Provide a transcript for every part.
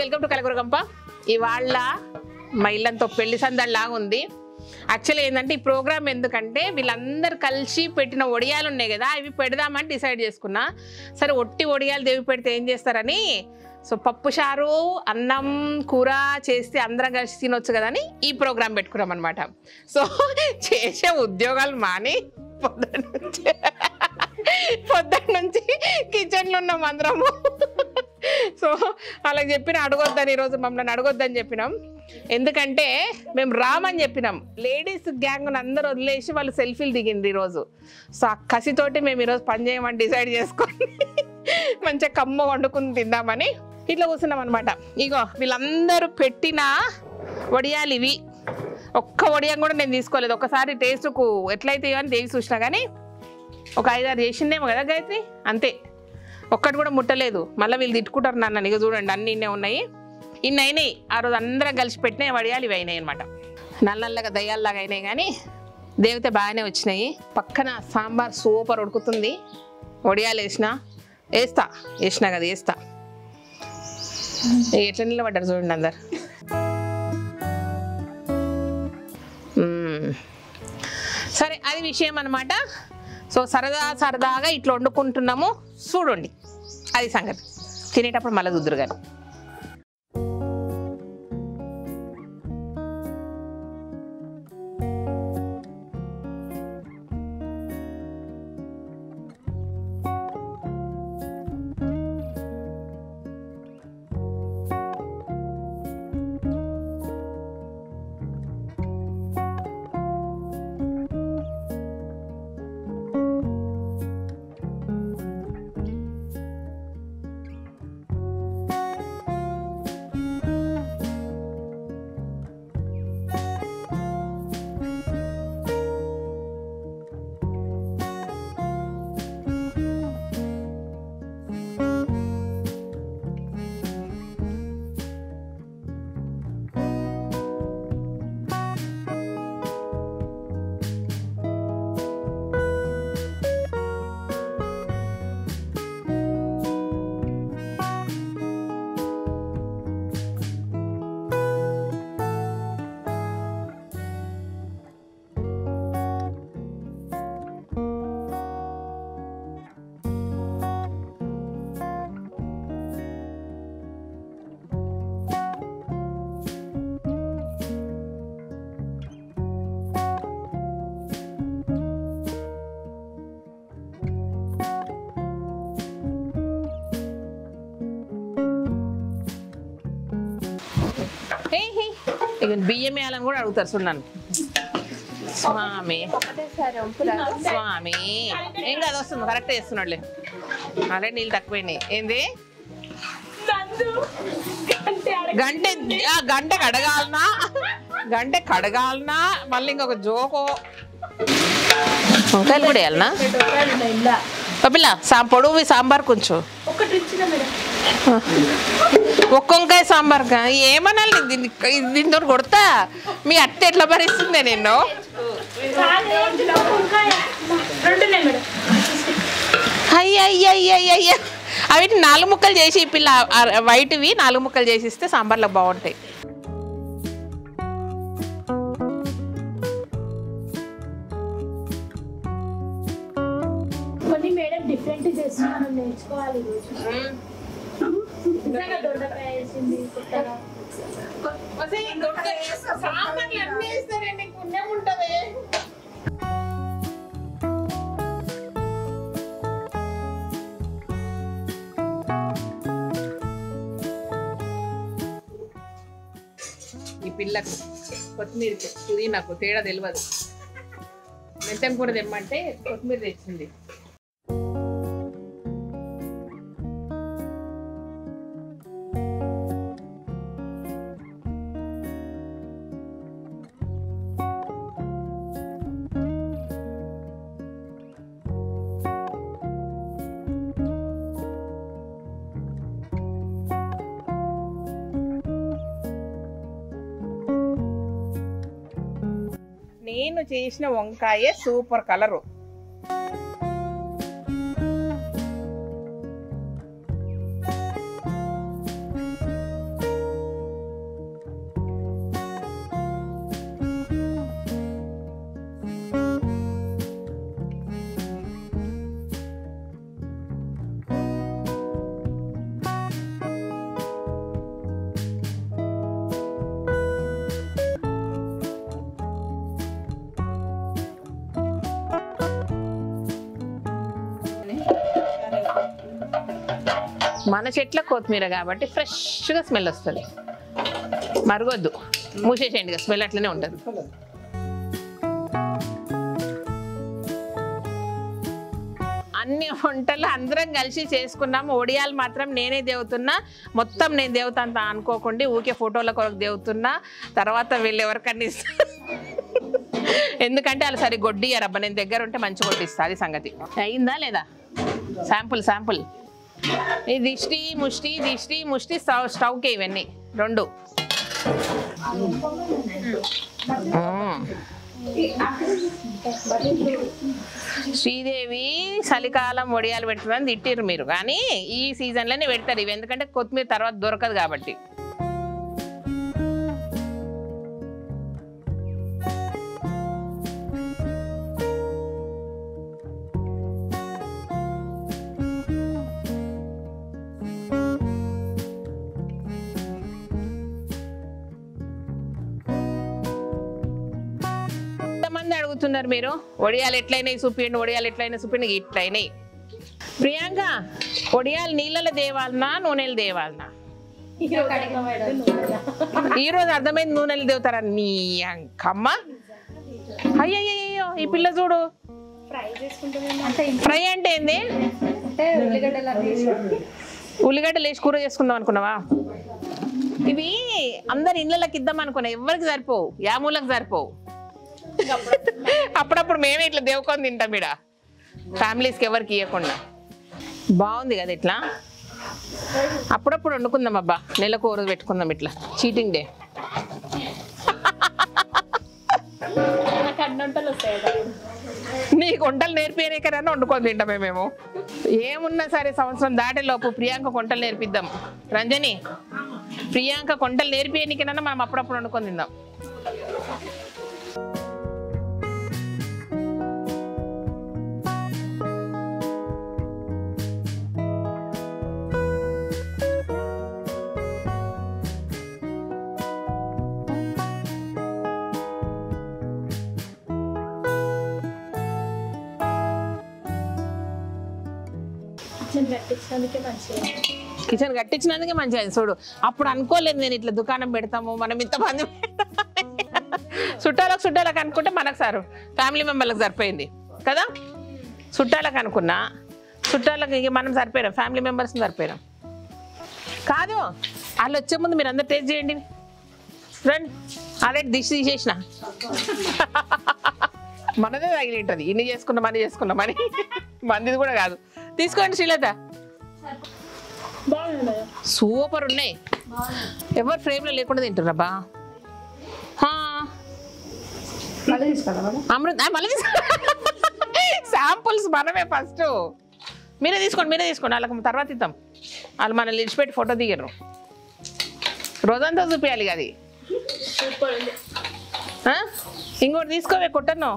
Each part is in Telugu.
వెల్కమ్ టు కలగురగంప ఇవాళ మా ఇల్లంతో పెళ్లి సందడిలాగా ఉంది యాక్చువల్లీ ఏంటంటే ఈ ప్రోగ్రామ్ ఎందుకంటే వీళ్ళందరూ కలిసి పెట్టిన ఒడియాలు ఉన్నాయి కదా అవి పెడదామని డిసైడ్ చేసుకున్నా సరే ఒట్టి ఒడియాలు దేవి పెడితే ఏం చేస్తారని సో పప్పు చారు అన్నం కూర చేస్తే అందరం కలిసి తినొచ్చు కదా అని ఈ ప్రోగ్రామ్ పెట్టుకున్నాం అనమాట సో చేసే ఉద్యోగాలు మాని పొద్దున్న నుంచి పొద్దున్న నుంచి కిచెన్లో ఉన్నాం అందరము సో అలా చెప్పిన అడగొద్దని ఈరోజు మమ్మల్ని అడగొద్దని చెప్పినాం ఎందుకంటే మేము రామని చెప్పినాం లేడీస్ గ్యాంగ్ అందరూ వదిలేసి వాళ్ళు సెల్ఫీలు దిగింది ఈరోజు సో ఆ కసితోటి మేము ఈరోజు పని చేయమని డిసైడ్ చేసుకొని మంచిగా కమ్మ వండుకుని తిందామని ఇట్లా కూర్చున్నాం అనమాట ఇగో వీళ్ళందరూ పెట్టిన వడియాలు ఇవి ఒక్క వడియం కూడా నేను తీసుకోలేదు ఒకసారి టేస్ట్కు ఎట్లయితే అని దేవి చూసినా కానీ ఒక ఐదారు చేసిందేమో కదా గాయత్రి అంతే ఒక్కటి కూడా ముట్టలేదు మళ్ళీ వీళ్ళు తిట్టుకుంటారు నన్ను ఇక చూడండి అన్ని ఇన్నే ఉన్నాయి ఇన్ని అయినాయి ఆ రోజు అందరం కలిసి పెట్టినాయి వడియాలు ఇవి అయినాయి అనమాట నల్ల నల్లగా దయ్యాల్లాగా అయినాయి కానీ దేవత బాగానే వచ్చినాయి పక్కన సాంబార్ సూపర్ ఉడుకుతుంది వడియాలు వేసిన వేస్తా వేసినా కదా వేస్తా ఇక ఎట్లా నిలబడ్డారు చూడండి అందరు మ్మ్. సరే అది విషయం అనమాట సో సరదా సరదాగా ఇట్లా వండుకుంటున్నాము చూడండి అది సంగతి తినేటప్పుడు మళ్ళీ దుద్దురు కానీ హే హే ఇక బియ్యం వేయాలని కూడా అడుగుతారు చూడండి స్వామి స్వామి ఏం కాదు వస్తుంది కరెక్ట్ చేస్తున్నాడులే అదే నీళ్ళు తక్కువైనాయి ఏంది గంట ఆ, గంట కడగాలనా గంట కడగాలనా మళ్ళీ ఇంకొక జోకో వంకాయలు కూడా వేయాలనా ఓ పిల్ల సా పొడుగు సాంబార్ కొంచెం ఒక్క వంకాయ సాంబార్ కా ఏమనాలి దీన్ని దీంతో కొడతా మీ అత్త ఎట్లా భరిస్తుంది నేను అయ్య అయ్య అయ్య అయ్య అయ్య అవి నాలుగు ముక్కలు చేసి ఈ పిల్ల ఆ వైట్వి నాలుగు ముక్కలు చేసి ఇస్తే సాంబార్లో బాగుంటాయి కొన్ని మేడం డిఫరెంట్ చేస్తున్నాను నేర్చుకోవాలి ఈరోజు నిజంగా దొండకాయ వేసింది కొత్తగా ఈ పిల్లకు కొత్తిమీర పుదీనాకు తేడా తెలియదు మెంతం కూడా తెమ్మంటే కొత్తిమీర తెచ్చింది నేను చేసిన వంకాయ సూపర్ కలరు మన చెట్ల కొత్తిమీర కాబట్టి ఫ్రెష్గా స్మెల్ వస్తుంది మరగొద్దు మూసేసేయండి ఇక స్మెల్ అట్లనే ఉంటుంది అన్ని వంటలు అందరం కలిసి చేసుకున్నాము ఒడియాలు మాత్రం నేనే దేవుతున్నా మొత్తం నేను దేవుతాంత అనుకోకండి ఊకే ఫోటోల కొరకు దేవుతున్నా తర్వాత వీళ్ళు ఎవరికన్నా ఇస్తా ఎందుకంటే వాళ్ళు సరి గొడ్డియారబ్బా నేను దగ్గర ఉంటే మంచి కొట్టిస్తా అది సంగతి అయిందా లేదా శాంపుల్ శాంపుల్ ఈ దిష్టి ముష్టి దిష్టి ముష్టి స్టవ్ స్టవ్కి ఇవన్నీ రెండు మ్మ్. శ్రీదేవి చలికాలం వడియాలు పెడుతుందని తిట్టిర్రు మీరు కానీ ఈ సీజన్లోనే పెడతారు ఇవి ఎందుకంటే కొత్తిమీర తర్వాత దొరకదు కాబట్టి ఎంతమంది అడుగుతున్నారు మీరు వడియాలు ఎట్లయినాయి చూపించండి వడియాలు ఎట్లయినా చూపించండి ఇట్లయినాయి ప్రియాంక వడియాలు నీళ్ళలో దేవాలనా నూనెలు దేవాలనా ఈ రోజు అర్థమైంది నూనెలు దేవుతారా నీ కమ్మ అయ్యయ్యో ఈ పిల్ల చూడు ఫ్రై చేసుకుంటే ఫ్రై అంటే ఏంది ఉల్లిగడ్డలు వేసి కూర చేసుకుందాం అనుకున్నావా ఇవి అందరి ఇళ్ళకి ఇద్దాం అనుకున్నా ఎవరికి సరిపోవు యామూలకు సరిపోవు అప్పుడప్పుడు మేమే ఇట్లా దేవుకొని తింటాం ఇడ ఫ్యామిలీస్కి ఎవరికి ఇవ్వకుండా బాగుంది కదా ఇట్లా అప్పుడప్పుడు వండుకుందాం అబ్బా నెలకు ఓ రోజు పెట్టుకుందాం ఇట్లా చీటింగ్ డే నాకు అన్ని వంటలు వస్తాయి కదా నీకు వంటలు నేర్పియనే కదా వండుకొని తింటామే మేము ఏమున్నా సరే సంవత్సరం దాటే లోపు ప్రియాంక వంటలు నేర్పిద్దాం రంజని ప్రియాంక వంటలు నేర్పియనికైనా మనం అప్పుడప్పుడు వండుకొని తిందాం కిచెన్ కట్టించడానికే మంచిగా కిచెన్ కట్టించినందుకే మంచిగా అయింది చూడు అప్పుడు అనుకోలేదు నేను ఇట్లా దుకాణం పెడతాము మనం ఇంతమంది చుట్టాలకు చుట్టాలకు అనుకుంటే మనకు సారు ఫ్యామిలీ మెంబర్లకు సరిపోయింది కదా చుట్టాలకు అనుకున్నా చుట్టాలకు ఇక మనం సరిపోయాం ఫ్యామిలీ మెంబర్స్ సరిపోయాం కాదు వాళ్ళు వచ్చే ముందు మీరు అందరు టేస్ట్ చేయండి రండి ఆల్రెడీ దిష్ తీసేసిన మనదే తగిలి ఉంటుంది ఇన్ని చేసుకున్నాం మనీ చేసుకున్నాం మనీ మందిది కూడా కాదు తీసుకోండి శ్రీలత బాగుంది మేడం సూపర్ ఉన్నాయి ఎవరు ఫ్రేమ్లో లేకుండా తింటున్నారబ్బా హా. అమృత్ ఆ, మళ్ళీ శాంపుల్స్ మనమే ఫస్ట్ మీరే తీసుకోండి మీరే తీసుకోండి వాళ్ళకి తర్వాత ఇద్దాం వాళ్ళు మనల్ని విడిచిపెట్టి ఫోటో దిగరు రోజంతా చూపించాలి ఇక అది సూపర్ ఉంది ఆ? ఇంకోటి తీసుకోవే కొట్టను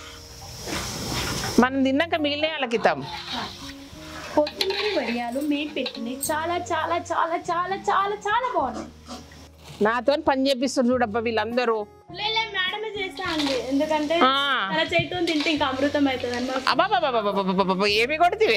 మనం తిన్నాక మిగిలిన వాళ్ళకి ఇద్దాం కొత్తిమీర వడియాలు మేము పెట్టినాయి చాలా చాలా చాలా చాలా చాలా చాలా బాగున్నాయి నాతో పని చేపిస్తారు చూడబ్బా వీళ్ళందరూ లేదు మేడమే చేస్తా అండి ఎందుకంటే ఆ. తన చేతితో తింటే ఇంకా అమృతం అవుతుంది అన్నమాట అబ్బాబాబాబాబాబాబాబా, ఏమి కొడుతుంది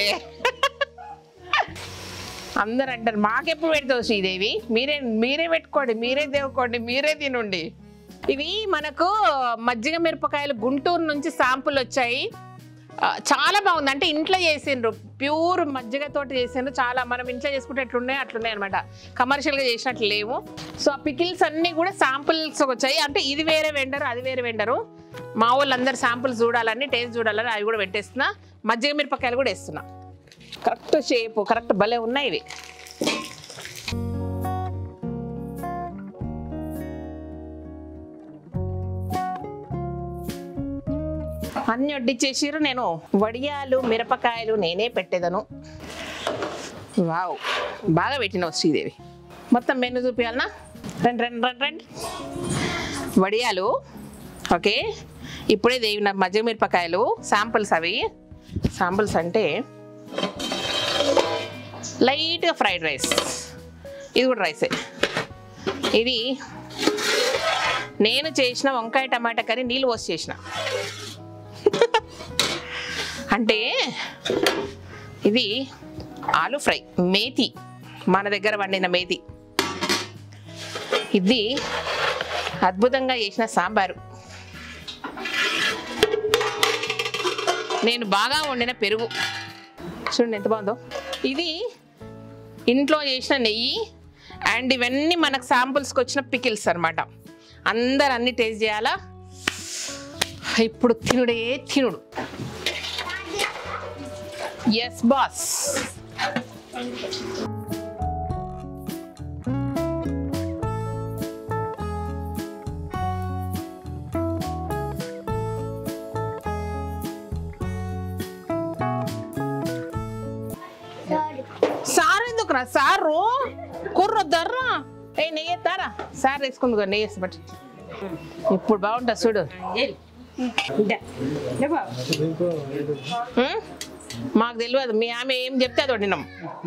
అందరు అంటారు మాకెప్పుడు పెడతావు శ్రీదేవి మీరే మీరే పెట్టుకోండి మీరే దేవుకోండి మీరే తినండి ఇవి మనకు మజ్జిగ మిరపకాయలు గుంటూరు నుంచి శాంపుల్ వచ్చాయి ఆ, చాలా బాగుంది అంటే ఇంట్లో చేసిండ్రు ప్యూర్ మజ్జిగతోటి చేసిండ్రు చాలా మనం ఇంట్లో చేసుకుంటే ఎట్లున్నాయి అట్లున్నాయి అనమాట కమర్షియల్గా చేసినట్లు లేవు సో ఆ పికిల్స్ అన్నీ కూడా శాంపుల్స్ వచ్చాయి అంటే ఇది వేరే వెండరు అది వేరే వెండరు మా వాళ్ళందరూ శాంపుల్స్ చూడాలని టేస్ట్ చూడాలని అవి కూడా పెట్టేస్తున్నా మజ్జిగ మిరపకాయలు కూడా వేస్తున్నా కరెక్ట్ షేప్ కరెక్ట్ భలే ఉన్నాయి ఇవి అన్ని వడ్డిచ్చేసిర్రు నేను వడియాలు మిరపకాయలు నేనే పెట్టేదను వావ్ బాగా పెట్టినావు శ్రీదేవి మొత్తం మెను చూపించాలనా రండి రండి రండి రండి వడియాలు ఓకే ఇప్పుడే దేవిన మజ్జిగ మిరపకాయలు శాంపుల్స్ అవి శాంపుల్స్ అంటే లైట్గా ఫ్రైడ్ రైస్ ఇది కూడా రైసే ఇది నేను చేసిన వంకాయ టమాటా కర్రీ నీళ్ళు పోసి చేసిన అంటే ఇది ఆలు ఫ్రై మేతి మన దగ్గర వండిన మేతి ఇది అద్భుతంగా చేసిన సాంబారు నేను బాగా వండిన పెరుగు చూడండి ఎంత బాగుందో ఇది ఇంట్లో చేసిన నెయ్యి అండ్ ఇవన్నీ మనకు శాంపుల్స్కి వచ్చిన పికిల్స్ అన్నమాట అందరు అన్ని టేస్ట్ చేయాలా ఇప్పుడు తినుడే తినుడు ఎస్ బాస్ సార్ ఎందుకురా సారు కుర్రొద్దర్రా ఏ నెయ్యి ఎత్తారా సార్ వేసుకుంది నెయ్యి వేసి బట్టి ఇప్పుడు బాగుంటుంది చూడు ఉం? మాకు తెలియదు మీ ఆమె ఏం చెప్తే అది వండినాం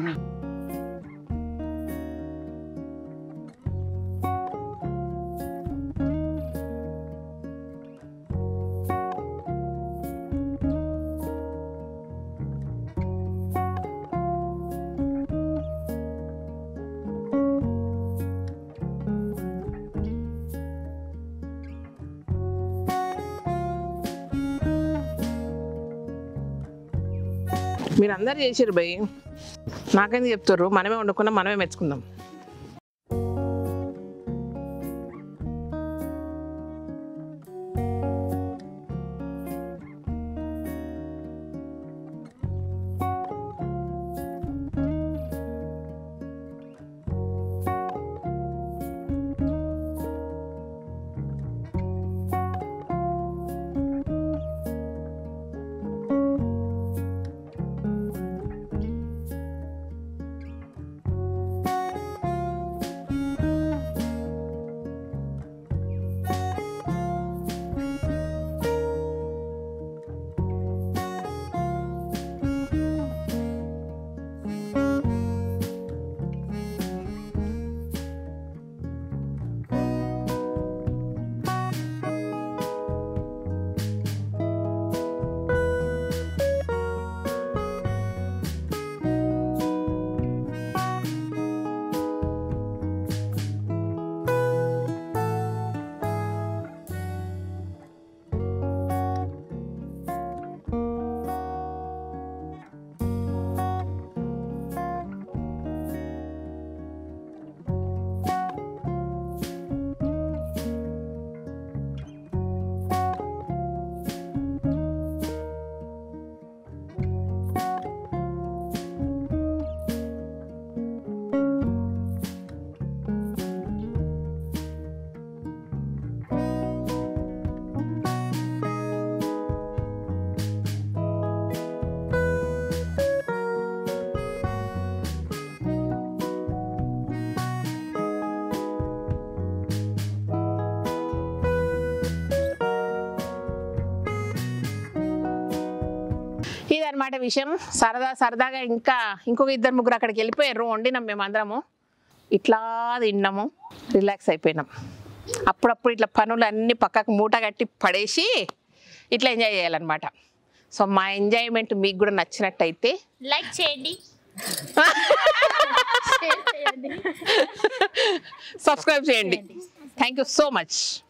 మీరు అందరు చేసారు భయ్ నాకెందుకు చెప్తారు మనమే వండుకున్నాం మనమే మెచ్చుకుందాం ఇదన్నమాట విషయం సరదా సరదాగా ఇంకా ఇంకొక ఇద్దరు ముగ్గురు అక్కడికి వెళ్ళిపోయారు వండినాం మేము అందరము ఇట్లా తిన్నాము రిలాక్స్ అయిపోయినాం అప్పుడప్పుడు ఇట్లా పనులు అన్ని పక్కకు మూట కట్టి పడేసి ఇట్లా ఎంజాయ్ చేయాలన్నమాట సో మా ఎంజాయ్మెంట్ మీకు కూడా నచ్చినట్టయితే లైక్ చేయండి షేర్ చేయండి సబ్స్క్రైబ్ చేయండి థ్యాంక్ యూ సో మచ్